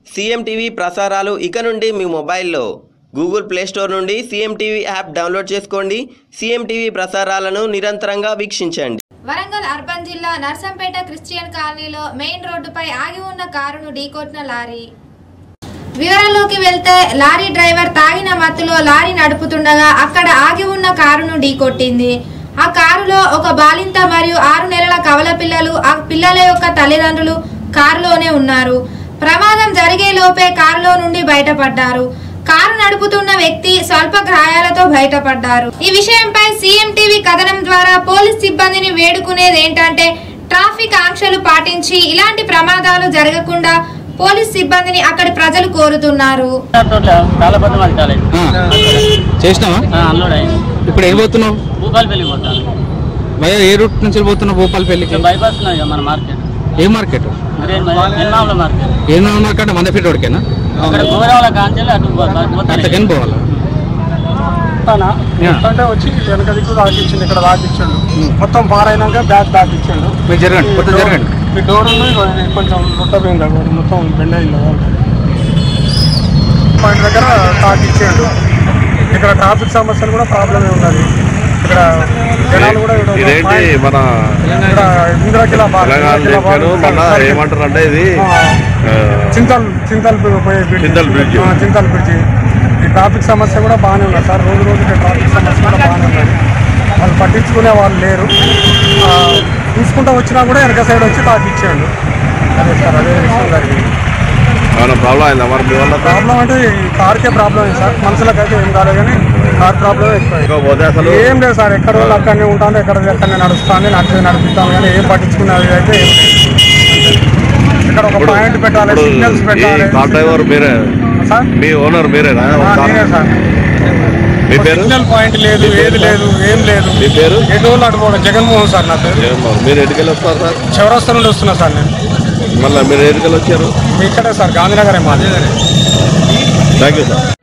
CM TV ప్రసారాలు ఇక నుండి మీ మొబైల్లో గూగుల్ ప్లే స్టోర్ నుండి సీఎం టీవీ యాప్ డౌన్లోడ్ చేసుకోండి సీఎం టీవీ ప్రసారాలను నిరంతరంగా వీక్షించండి వరంగల్ అర్బన్ జిల్లా నర్సంపేట క్రిస్టియన్ కాలనీలో మెయిన్ రోడ్డుపై ఆగి ఉన్న కారును ఢీకొట్టిన లారీ వివరాల్లోకి వెళ్తే లారీ డ్రైవర్ తాగిన మత్తులో లారీ నడుపుతుండగా అక్కడ ఆగి ఉన్న కారును ఢీకొట్టింది ఆ కారులో ఒక బాలింత మరియు ఆరు నెలల కవల పిల్లలు ఆ పిల్లల యొక్క తల్లిదండ్రులు కారులోనే ఉన్నారు ప్రమాదం జరిగే లోపే కారులో నుండి బయటపడ్డారు కారు నడుపుతున్న వ్యక్తి స్వల్ప గాయాలతో బయటపడ్డారు ఈ విషయంపై సీఎం టీవీ కథనం ద్వారా పోలీస్ సిబ్బందిని వేడుకునేది ఏంటంటే ట్రాఫిక్ ఆంక్షలు పాటించి ఇలాంటి ప్రమాదాలు జరగకుండా పోలీస్ సిబ్బందిని అక్కడి ప్రజలు కోరుతున్నారు తాళపత్రం అడగాలి చేసినావా అన్లోడ్ అయింది ఇప్పుడు ఏ పోతున్నావు భూపాల్ పెళ్లి పోతాను భయ ఏ రూట్ నుంచి పోతున్నావు భూపాలపల్లికి బైపాస్ ఉన్నది కదా మన మార్కెట్ ఏ మార్కెట్ ఎన్నాముల మార్కెట్ ఏ మార్కెట్ మందపేట వరకేనా అక్కడ గోదావరి కాంచెల్లి అటు పోతాను అంతకని పోవాలా యా. అంటే వచ్చి వెనక దిక్కు దాకిచ్చిండు ఇక్కడ దాకిచ్చిండు మొత్తం పారైనాక బ్యాగ్ దాకిచ్చిండు మీరు జరగండి కొత్త జరగండి ఈ డోర్ ఉంది ఇది కొంచెం ముట్టపోయింది అక్కడ మొత్తం బెండ్ అయింది పాయింట్ దగ్గర తాకిచ్చిండు ఇక్కడ ట్రాఫిక్ సమస్యలు కూడా ప్రాబ్లమే ఉన్నది ఇక్కడ జనాలు కూడా ఇక్కడ ఒక ఇదేంటి పాయింట్- మన ఇక్కడ ఇంద్రకిల బార్ తెలంగాణ ఇంద్రకిల బార్ లెక్కను మన సర్కిల్. ఏమంటారు అంటే ఇది ఆ, ఆ, చింతల్ చింతల్ పోయే బ్రిడ్జ్. చింతల్ బ్రిడ్జ్. ఆ, చింతల్ బ్రిడ్జి ఈ ట్రాఫిక్ సమస్య కూడా బాగానే ఉన్నది సార్ రోజు రోజుకి ట్రాఫిక్ సమస్య కూడా బాగానే ఉన్నది వాళ్ళు పట్టించుకునే వాళ్ళు లేరు ఆ, చూసుకుంటూ వచ్చినా కూడా వెనక సైడ్ వచ్చి తాకిచ్చేయండు అదే సార్ అదే విషయం జరిగింది ఏమైనా ప్రాబ్లం అయిందా మరి మీ వల్ల ప్రాబ్లం అంటే ఈ కార్కే ప్రాబ్లం అయింది సార్ మనుషులకు అయితే ఏం కాలేదు కానీ కార్ ప్రాబ్లం ఎక్కువ అయింది. పోతే అసలు ఏం లేదు సార్ ఎక్కడ వాళ్ళు అక్కడనే ఉంటాను ఎక్కడ ఎక్కడనే నడుస్తాను నడిచి నడిపిస్తాను కానీ ఏం పట్టించుకునేది అయితే ఏం లేదు ఇక్కడ ఒక ఇప్పుడు పాయింట్ పెట్టాలి ఇప్పుడు సిగ్నల్స్ ఈ పెట్టాలి కార్ డ్రైవర్ మీరే సార్ మీ ఓనర్ మీరేనా ఆ, నేనే సార్ మీ పేరు సిగ్నల్ పాయింట్ లేదు మీ పేరు ఏది లేదు ఏం లేదు మీ పేరు ఎటు వాళ్ళు అటుకోవడం జగన్మోహన్ సార్ నా పేరు జగన్మోహన్. మీరు ఎటుకెళ్ళి వస్తారు సార్ చౌరస్తా నుండి వస్తున్నా సార్ నేను మళ్ళీ మీరు ఎటుకెళ్ళి వచ్చారు మీ ఇక్కడే సార్ గాంధీనగర్ మాది థ్యాంక్ యూ సార్